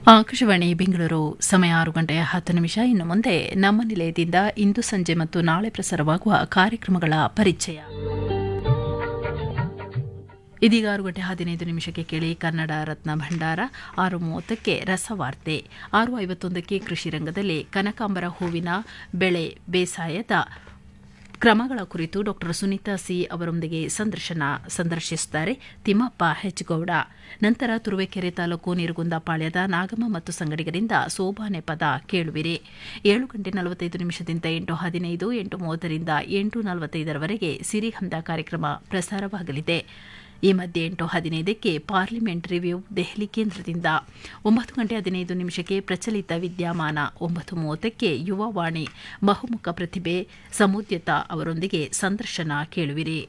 ಆಕಾಶವಾಣಿ ಬೆಂಗಳೂರು ಸಮಯ ಆರು ಗಂಟೆ ಹತ್ತು ನಿಮಿಷ ಇನ್ನು ಮುಂದೆ ನಮ್ಮ ನಿಲಯದಿಂದ ಇಂದು ಸಂಜೆ ಮತ್ತು ನಾಳೆ ಪ್ರಸಾರವಾಗುವ ಕಾರ್ಯಕ್ರಮಗಳ ಪರಿಚಯ ಇದೀಗ ಆರು ಗಂಟೆ ಹದಿನೈದು ನಿಮಿಷಕ್ಕೆ ಕೇಳಿ ಕನ್ನಡ ರತ್ನ ಭಂಡಾರ ಆರು ಮೂವತ್ತಕ್ಕೆ ರಸವಾರ್ತೆ ಆರು ಐವತ್ತೊಂದಕ್ಕೆ ಕೃಷಿ ರಂಗದಲ್ಲಿ ಕನಕಾಂಬರ ಹೂವಿನ ಬೆಳೆ ಬೇಸಾಯದ ಕ್ರಮಗಳ ಕುರಿತು ಡಾ ಸುನೀತಾ ಸಿ ಅವರೊಂದಿಗೆ ಸಂದರ್ಶನ ಸಂದರ್ಶಿಸುತ್ತಾರೆ ತಿಮ್ಮಪ್ಪ ಹೆಚ್ಗೌಡ ನಂತರ ತುರುವೇಕೆರೆ ತಾಲೂಕು ನೀರುಗುಂದ ಪಾಳ್ಯದ ನಾಗಮ್ಮ ಮತ್ತು ಸಂಗಡಿಗರಿಂದ ಸೋಬಾನೆ ಪದ ಕೇಳುವಿರಿ ಏಳು ಗಂಟೆ ನಲವತ್ತೈದು ನಿಮಿಷದಿಂದ ಎಂಟು ಹದಿನೈದು ಎಂಟು ಮೂವತ್ತರಿಂದ ಎಂಟು ನಲವತ್ತೈದರವರೆಗೆ ಸಿರಿಹಂದ ಕಾರ್ಯಕ್ರಮ ಪ್ರಸಾರವಾಗಲಿದೆ ಈ ಮಧ್ಯೆ ಎಂಟು ಹದಿನೈದಕ್ಕೆ ಪಾರ್ಲಿಮೆಂಟ್ ರಿವ್ಯೂ ದೆಹಲಿ ಕೇಂದ್ರದಿಂದ ಒಂಬತ್ತು ಗಂಟೆ ಹದಿನೈದು ನಿಮಿಷಕ್ಕೆ ಪ್ರಚಲಿತ ವಿದ್ಯಮಾನ ಒಂಬತ್ತು ಮೂವತ್ತಕ್ಕೆ ಯುವವಾಣಿ ಬಹುಮುಖ ಪ್ರತಿಭೆ ಸಮುದ್ಯತ ಅವರೊಂದಿಗೆ ಸಂದರ್ಶನ ಕೇಳುವಿರಿ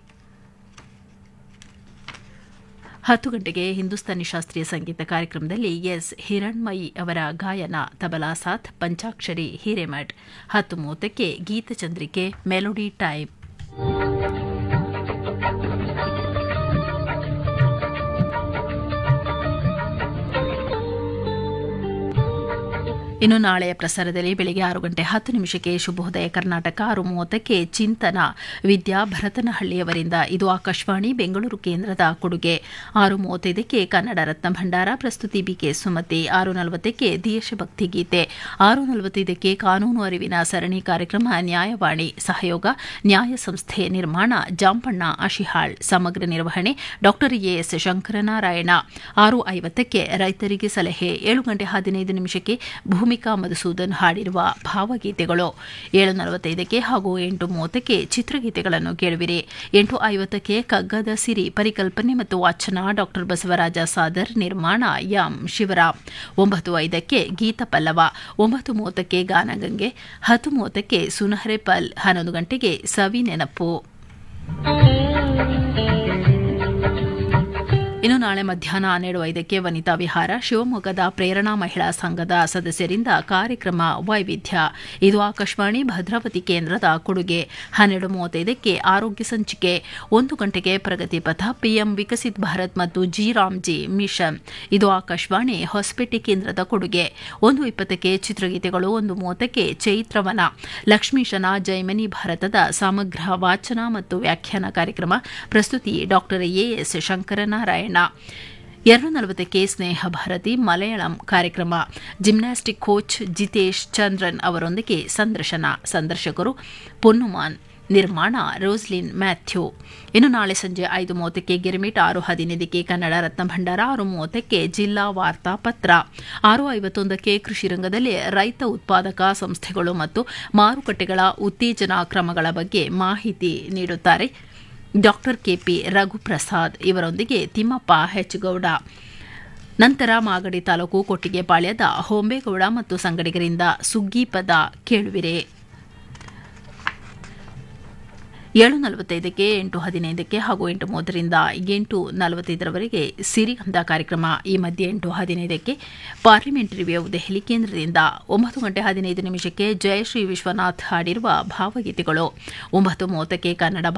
ಹತ್ತು ಗಂಟೆಗೆ ಹಿಂದೂಸ್ತಾನಿ ಶಾಸ್ತ್ರೀಯ ಸಂಗೀತ ಕಾರ್ಯಕ್ರಮದಲ್ಲಿ ಎಸ್ ಹಿರಣ್ಮಯಿ ಅವರ ಗಾಯನ ತಬಲಾ ಸಾಥ್ ಪಂಚಾಕ್ಷರಿ ಹಿರೇಮಠ್ ಹತ್ತು ಮೂವತ್ತಕ್ಕೆ ಗೀತಚಂದ್ರಿಕೆ ಮೆಲೋಡಿ ಟೈಮ್ ಇನ್ನು ನಾಳೆಯ ಪ್ರಸಾರದಲ್ಲಿ ಬೆಳಗ್ಗೆ ಆರು ಗಂಟೆ ಹತ್ತು ನಿಮಿಷಕ್ಕೆ ಶುಭೋದಯ ಕರ್ನಾಟಕ ಆರು ಮೂವತ್ತಕ್ಕೆ ಚಿಂತನ ವಿದ್ಯಾ ಭರತನಹಳ್ಳಿಯವರಿಂದ ಇದು ಆಕಾಶವಾಣಿ ಬೆಂಗಳೂರು ಕೇಂದ್ರದ ಕೊಡುಗೆ ಆರು ಮೂವತ್ತೈದಕ್ಕೆ ಕನ್ನಡ ರತ್ನ ಭಂಡಾರ ಪ್ರಸ್ತುತಿ ಬಿಕೆ ಸುಮತಿ ಆರು ನಲವತ್ತಕ್ಕೆ ದೇಶಭಕ್ತಿ ಗೀತೆ ಆರು ನಲವತ್ತೈದಕ್ಕೆ ಕಾನೂನು ಅರಿವಿನ ಸರಣಿ ಕಾರ್ಯಕ್ರಮ ನ್ಯಾಯವಾಣಿ ಸಹಯೋಗ ನ್ಯಾಯ ಸಂಸ್ಥೆ ನಿರ್ಮಾಣ ಜಾಂಪಣ್ಣ ಅಶಿಹಾಳ್ ಸಮಗ್ರ ನಿರ್ವಹಣೆ ಡಾ ಎಎಸ್ ಶಂಕರನಾರಾಯಣ ಆರು ಐವತ್ತಕ್ಕೆ ರೈತರಿಗೆ ಸಲಹೆ ಏಳು ಗಂಟೆ ಹದಿನೈದು ನಿಮಿಷಕ್ಕೆ ಭೂಮಿಕಾ ಮಧುಸೂದನ್ ಹಾಡಿರುವ ಭಾವಗೀತೆಗಳು ಏಳು ನಲವತ್ತೈದಕ್ಕೆ ಹಾಗೂ ಎಂಟು ಮೂವತ್ತಕ್ಕೆ ಚಿತ್ರಗೀತೆಗಳನ್ನು ಕೇಳುವಿರಿ ಎಂಟು ಐವತ್ತಕ್ಕೆ ಕಗ್ಗದ ಸಿರಿ ಪರಿಕಲ್ಪನೆ ಮತ್ತು ವಾಚನ ಡಾ ಬಸವರಾಜ ಸಾದರ್ ನಿರ್ಮಾಣ ಎಂ ಶಿವರಾಮ್ ಒಂಬತ್ತು ಐದಕ್ಕೆ ಗೀತ ಪಲ್ಲವ ಒಂಬತ್ತು ಮೂವತ್ತಕ್ಕೆ ಗಾನಗಂಗೆ ಹತ್ತು ಮೂವತ್ತಕ್ಕೆ ಸುನಹರೆ ಪಲ್ ಹನ್ನೊಂದು ಗಂಟೆಗೆ ಸವಿ ನೆನಪು ಇನ್ನು ನಾಳೆ ಮಧ್ಯಾಹ್ನ ಹನ್ನೆರಡು ಐದಕ್ಕೆ ವನಿತಾ ವಿಹಾರ ಶಿವಮೊಗ್ಗದ ಪ್ರೇರಣಾ ಮಹಿಳಾ ಸಂಘದ ಸದಸ್ಯರಿಂದ ಕಾರ್ಯಕ್ರಮ ವೈವಿಧ್ಯ ಇದು ಆಕಾಶವಾಣಿ ಭದ್ರಾವತಿ ಕೇಂದ್ರದ ಕೊಡುಗೆ ಹನ್ನೆರಡು ಮೂವತ್ತೈದಕ್ಕೆ ಆರೋಗ್ಯ ಸಂಚಿಕೆ ಒಂದು ಗಂಟೆಗೆ ಪ್ರಗತಿ ಪಥ ಪಿಎಂ ವಿಕಸಿತ್ ಭಾರತ್ ಮತ್ತು ಜಿ ರಾಮ್ಜಿ ಮಿಷನ್ ಇದು ಆಕಾಶವಾಣಿ ಹೊಸಪೇಟೆ ಕೇಂದ್ರದ ಕೊಡುಗೆ ಒಂದು ಇಪ್ಪತ್ತಕ್ಕೆ ಚಿತ್ರಗೀತೆಗಳು ಒಂದು ಮೂವತ್ತಕ್ಕೆ ಚೈತ್ರವನ ಲಕ್ಷ್ಮೀಶನ ಜೈಮನಿ ಭಾರತದ ಸಮಗ್ರ ವಾಚನ ಮತ್ತು ವ್ಯಾಖ್ಯಾನ ಕಾರ್ಯಕ್ರಮ ಪ್ರಸ್ತುತಿ ಡಾ ಎಎಸ್ ಶಂಕರನಾರಾಯಣ ಎರಡು ನಲವತ್ತಕ್ಕೆ ಸ್ನೇಹ ಭಾರತಿ ಮಲಯಾಳಂ ಕಾರ್ಯಕ್ರಮ ಜಿಮ್ನಾಸ್ಟಿಕ್ ಕೋಚ್ ಜಿತೇಶ್ ಚಂದ್ರನ್ ಅವರೊಂದಿಗೆ ಸಂದರ್ಶನ ಸಂದರ್ಶಕರು ಪೊನ್ನುಮಾನ್ ನಿರ್ಮಾಣ ರೋಸ್ಲಿನ್ ಮ್ಯಾಥ್ಯೂ ಇನ್ನು ನಾಳೆ ಸಂಜೆ ಐದು ಮೂವತ್ತಕ್ಕೆ ಗಿರಿಮಿಟ್ ಆರು ಹದಿನೈದಕ್ಕೆ ಕನ್ನಡ ರತ್ನ ಭಂಡಾರ ಆರು ಮೂವತ್ತಕ್ಕೆ ಜಿಲ್ಲಾ ವಾರ್ತಾ ಪತ್ರ ಆರು ಐವತ್ತೊಂದಕ್ಕೆ ಕೃಷಿ ರಂಗದಲ್ಲಿ ರೈತ ಉತ್ಪಾದಕ ಸಂಸ್ಥೆಗಳು ಮತ್ತು ಮಾರುಕಟ್ಟೆಗಳ ಉತ್ತೇಜನ ಕ್ರಮಗಳ ಬಗ್ಗೆ ಮಾಹಿತಿ ನೀಡುತ್ತಾರೆ ಡಾಕ್ಟರ್ ಕೆಪಿ ರಘುಪ್ರಸಾದ್ ಇವರೊಂದಿಗೆ ತಿಮ್ಮಪ್ಪ ಹೆಚ್ಗೌಡ ನಂತರ ಮಾಗಡಿ ತಾಲೂಕು ಕೊಟ್ಟಿಗೆಪಾಳ್ಯದ ಹೊಂಬೇಗೌಡ ಮತ್ತು ಸಂಗಡಿಗರಿಂದ ಸುಗ್ಗಿ ಪದ ಕೇಳುವಿರೆ ಏಳು ನಲವತ್ತೈದಕ್ಕೆ ಎಂಟು ಹದಿನೈದಕ್ಕೆ ಹಾಗೂ ಎಂಟು ಮೂವತ್ತರಿಂದ ಎಂಟು ನಲವತ್ತೈದರವರೆಗೆ ಸಿರಿಗಂಧ ಕಾರ್ಯಕ್ರಮ ಈ ಮಧ್ಯೆ ಎಂಟು ಹದಿನೈದಕ್ಕೆ ಪಾರ್ಲಿಮೆಂಟ್ ರಿವ್ಯೂ ದೆಹಲಿ ಕೇಂದ್ರದಿಂದ ಒಂಬತ್ತು ಗಂಟೆ ಹದಿನೈದು ನಿಮಿಷಕ್ಕೆ ಜಯಶ್ರೀ ವಿಶ್ವನಾಥ್ ಹಾಡಿರುವ ಭಾವಗೀತೆಗಳು ಒಂಬತ್ತು ಮೂವತ್ತಕ್ಕೆ ಕನ್ನಡ